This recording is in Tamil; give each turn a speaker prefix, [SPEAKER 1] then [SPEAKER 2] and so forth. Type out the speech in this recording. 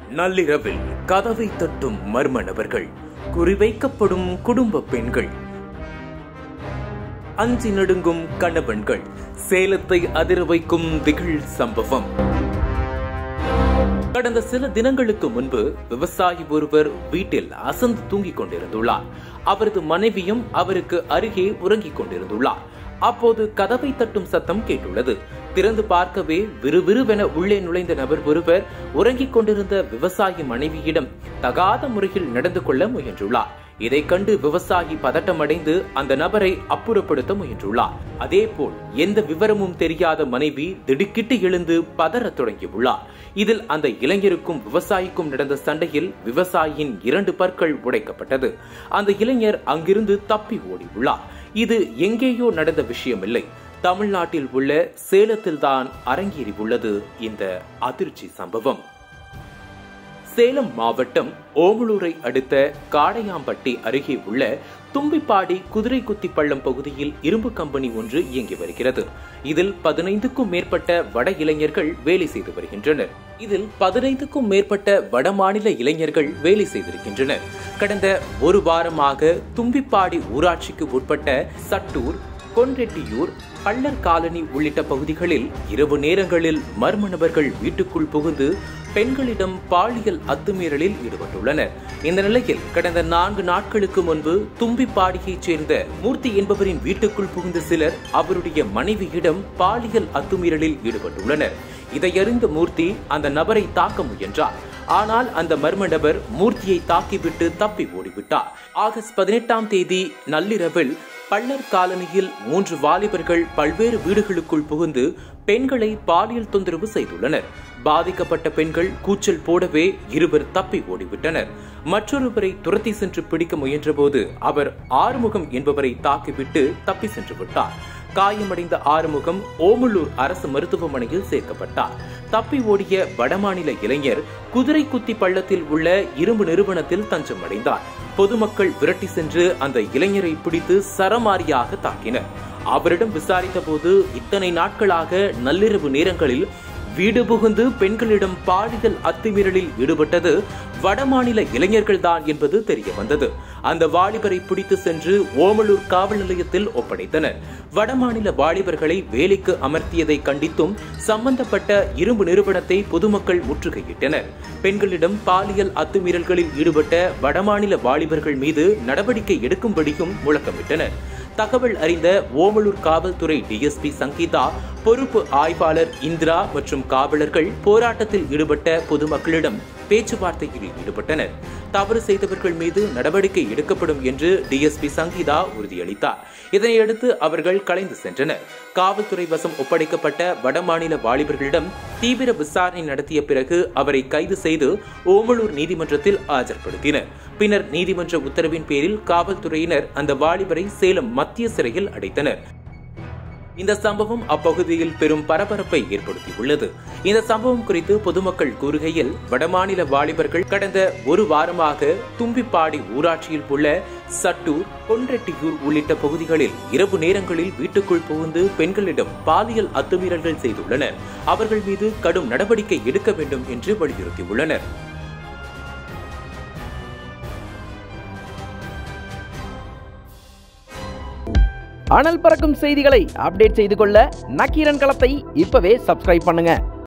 [SPEAKER 1] நள்ளிரவில் கதவை தட்டும் மர்ம நபர்கள் குறிவைக்கப்படும் குடும்ப பெண்கள் அஞ்சி நடுங்கும் கணவன்கள் சேலத்தை அதிர வைக்கும் திகில் சம்பவம் கடந்த சில தினங்களுக்கு முன்பு விவசாயி ஒருவர் வீட்டில் அசந்து தூங்கிக் கொண்டிருந்துள்ளார் அவரது மனைவியும் அவருக்கு அருகே உறங்கிக் கொண்டிருந்துள்ளார் அப்போது கதவை தட்டும் சத்தம் கேட்டுள்ளது திறந்து பார்க்கவே விறுவிறுவென உள்ளே நுழைந்த நபர் ஒருவர் உறங்கிக் கொண்டிருந்த விவசாயி மனைவியிடம் தகாத முறையில் நடந்து கொள்ள முயன்றுள்ளார் இதை கண்டு விவசாயி பதட்டமடைந்து அந்த நபரை அப்புறப்படுத்த முயன்றுள்ளார் அதேபோல் எந்த விவரமும் தெரியாத மனைவி திடுக்கிட்டு எழுந்து பதறத் தொடங்கியுள்ளார் இதில் அந்த இளைஞருக்கும் விவசாயிக்கும் நடந்த சண்டையில் விவசாயியின் இரண்டு பற்கள் உடைக்கப்பட்டது அந்த இளைஞர் அங்கிருந்து தப்பி ஓடியுள்ளார் இது எங்கேயோ நடந்த விஷயமில்லை தமிழ்நாட்டில் உள்ள சேலத்தில்தான் அரங்கேறி உள்ளது இந்த அதிர்ச்சி சம்பவம் சேலம் மாவட்டம் ஓமலூரை அடுத்த காடையாம்பட்டி அருகே உள்ள தும்பிப்பாடி குதிரை குத்தி பள்ளம் பகுதியில் இரும்பு கம்பெனி ஒன்று இயங்கி வருகிறது இதில் பதினைந்துக்கும் மேற்பட்ட வட இளைஞர்கள் வேலை செய்து வருகின்றனர் இதில் பதினைந்துக்கும் மேற்பட்ட வட மாநில இளைஞர்கள் வேலை செய்திருக்கின்றனர் கடந்த ஒரு வாரமாக தும்பிப்பாடி ஊராட்சிக்கு உட்பட்ட சட்டூர் கொன்ரெட்டியூர் பள்ளர் காலனி உள்ளிட்ட பகுதிகளில் இரவு நேரங்களில் மர்ம நபர்கள் வீட்டுக்குள் புகுந்து பெண்களிடம் பாலியல் அத்துமீறலில் ஈடுபட்டுள்ளனர் இந்த நிலையில் கடந்த நான்கு நாட்களுக்கு முன்பு தும்பிப்பாடியைச் சேர்ந்த மூர்த்தி என்பவரின் வீட்டுக்குள் புகுந்த சிலர் அவருடைய மனைவியிடம் பாலியல் அத்துமீறலில் ஈடுபட்டுள்ளனர் இதையறிந்த மூர்த்தி அந்த நபரை தாக்க முயன்றார் ஆனால் அந்த மர்ம நபர் மூர்த்தியை தாக்கிவிட்டு தப்பி ஓடிவிட்டார் ஆகஸ்ட் பதினெட்டாம் தேதி நள்ளிரவில் பள்ளர் காலனியில் மூன்று வாலிபர்கள் பல்வேறு வீடுகளுக்குள் புகுந்து பெண்களை பாலியல் தொந்தரவு செய்துள்ளனர் பாதிக்கப்பட்ட பெண்கள் கூச்சல் போடவே இருவர் தப்பி ஓடிவிட்டனர் மற்றொருவரை துரத்தி சென்று பிடிக்க முயன்றபோது அவர் ஆறுமுகம் என்பவரை தாக்கிவிட்டு தப்பி சென்று விட்டார் காயமடைந்த ஆறுமுகம் ஓமலூர் அரசு மருத்துவமனையில் சேர்க்கப்பட்டார் தப்பி ஓடிய வடமாநில இளைஞர் குதிரை குத்தி பள்ளத்தில் உள்ள இரும்பு நிறுவனத்தில் தஞ்சம் அடைந்தார் பொதுமக்கள் விரட்டி சென்று அந்த இளைஞரை பிடித்து சரமாரியாக தாக்கினர் அவரிடம் விசாரித்த போது இத்தனை நாட்களாக நள்ளிரவு நேரங்களில் வீடு புகுந்து பெண்களிடம் பாலியல் அத்துமீறலில் ஈடுபட்டது வடமாநில இளைஞர்கள் தான் என்பது தெரிய வந்தது அந்த வாலிபரை பிடித்து சென்று ஓமலூர் காவல் நிலையத்தில் ஒப்படைத்தனர் வடமாநில வாலிபர்களை வேலைக்கு அமர்த்தியதை கண்டித்தும் சம்பந்தப்பட்ட இரும்பு நிறுவனத்தை பொதுமக்கள் முற்றுகையிட்டனர் பெண்களிடம் பாலியல் அத்துமீறல்களில் ஈடுபட்ட வடமாநில வாலிபர்கள் மீது நடவடிக்கை எடுக்கும்படியும் முழக்கமிட்டனர் தகவல் அறிந்த ஓமலூர் காவல்துறை டிஎஸ்பி சங்கீதா பொறுப்பு ஆய்வாளர் இந்திரா மற்றும் காவலர்கள் போராட்டத்தில் ஈடுபட்ட பொதுமக்களிடம் பேச்சுவார்த்தையில் ஈடுபட்டனர் தவறு செய்தவர்கள் மீது நடவடிக்கை எடுக்கப்படும் என்று டிஎஸ்பி சங்கீதா உறுதியளித்தார் இதனையடுத்து அவர்கள் கலைந்து சென்றனர் காவல்துறை வசம் ஒப்படைக்கப்பட்ட வடமாநில வாலிபர்களிடம் தீவிர விசாரணை நடத்திய பிறகு அவரை கைது செய்து ஓமலூர் நீதிமன்றத்தில் ஆஜர்படுத்தினர் பின்னர் நீதிமன்ற உத்தரவின் பேரில் காவல்துறையினர் அந்த வாலிபரை சேலம் மத்திய சிறையில் அடைத்தனர் இந்த சம்பவம் அப்பகுதியில் பெரும் பரபரப்பை ஏற்படுத்தியுள்ளது இந்த சம்பவம் குறித்து பொதுமக்கள் கூறுகையில் வடமாநில வாலிபர்கள் கடந்த ஒரு வாரமாக தும்பிப்பாடி ஊராட்சியில் உள்ள சட்டூர் கொன்ரெட்டியூர் உள்ளிட்ட பகுதிகளில் இரவு நேரங்களில் வீட்டுக்குள் புகுந்து பெண்களிடம் பாலியல் அத்துமீறல்கள் செய்துள்ளனர் அவர்கள் மீது கடும் நடவடிக்கை எடுக்க வேண்டும் என்று வலியுறுத்தியுள்ளனர்
[SPEAKER 2] அனல் பறக்கும் செய்திகளை அப்டேட் செய்து கொள்ள நக்கீரன் களத்தை இப்பவே சப்ஸ்கிரைப் பண்ணுங்க